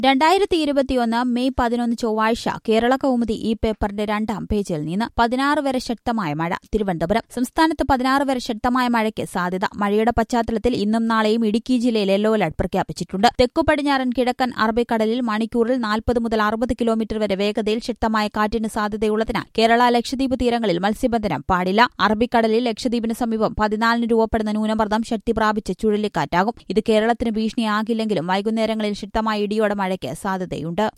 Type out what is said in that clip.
രണ്ടായിരത്തി ഇരുപത്തിയൊന്ന് മെയ് പതിനൊന്ന് ചൊവ്വാഴ്ച കേരള കൗമുദി ഈ പേപ്പറിന്റെ രണ്ടാം പേജിൽ നിന്ന് പതിനാറ് വരെ ശക്തമായ മഴ തിരുവനന്തപുരം സംസ്ഥാനത്ത് പതിനാറ് വരെ ശക്തമായ മഴയ്ക്ക് സാധ്യത മഴയുടെ പശ്ചാത്തലത്തിൽ ഇന്നും നാളെയും ഇടുക്കി ജില്ലയിൽ യെല്ലോ അലർട്ട് പ്രഖ്യാപിച്ചിട്ടുണ്ട് തെക്കു പടിഞ്ഞാറൻ കിഴക്കൻ അറബിക്കടലിൽ മണിക്കൂറിൽ നാൽപ്പത് മുതൽ അറുപത് കിലോമീറ്റർ വരെ വേഗതയിൽ ശക്തമായ കാറ്റിന് സാധ്യതയുള്ളതിനാൽ കേരള ലക്ഷദ്വീപ് തീരങ്ങളിൽ മത്സ്യബന്ധനം പാടില്ല അറബിക്കടലിൽ ലക്ഷദ്വീപിന് സമീപം പതിനാലിന് രൂപപ്പെടുന്ന ന്യൂനമർദ്ദം ശക്തി പ്രാപിച്ച് ചുഴലിക്കാറ്റാകും ഇത് കേരളത്തിന് ഭീഷണിയാകില്ലെങ്കിലും വൈകുന്നേരങ്ങളിൽ ശക്തമായ ഇടിയോടെ മഴയ്ക്ക് സാധ്യതയുണ്ട്